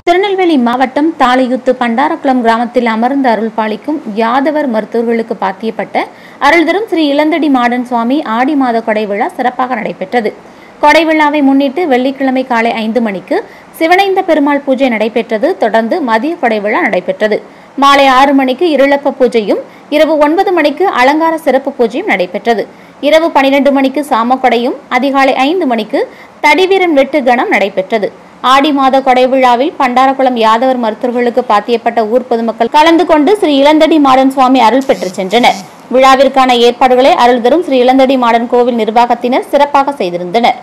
திருநெல்வேலி மாவட்டம் தாளையுத்து பண்டாரக்குளம் கிராமத்தில் அமர்ந்து அருள் பாலிக்கும் யாதவர் மருத்துவர்களுக்கு பாத்தியப்பட்ட அருள்தரும் ஸ்ரீ இளந்தடி மாடன் சுவாமி ஆடி மாத கொடை விழா சிறப்பாக நடைபெற்றது கொடை விழாவை முன்னிட்டு வெள்ளிக்கிழமை காலை ஐந்து மணிக்கு சிவனைந்த பெருமாள் பூஜை நடைபெற்றது தொடர்ந்து மதிய கொடை விழா நடைபெற்றது மாலை ஆறு மணிக்கு இருளப்ப பூஜையும் இரவு ஒன்பது மணிக்கு அலங்கார சிறப்பு பூஜையும் நடைபெற்றது இரவு பனிரெண்டு மணிக்கு சாமக்கொடையும் அதிகாலை ஐந்து மணிக்கு தடிவீரன் வெட்டு கணம் நடைபெற்றது ஆடி மாத கொடை விழாவில் பண்டாரக்குளம் யாதவர் மருத்துவர்களுக்கு பாத்தியப்பட்ட ஊர் பொதுமக்கள் கலந்து கொண்டு ஸ்ரீ இளந்தடி மாடன் சுவாமி அருள் பெற்று சென்றனர் விழாவிற்கான ஏற்பாடுகளை அருள் தரும் ஸ்ரீ இளந்தடி மாடன் கோவில் நிர்வாகத்தினர் சிறப்பாக செய்திருந்தனர்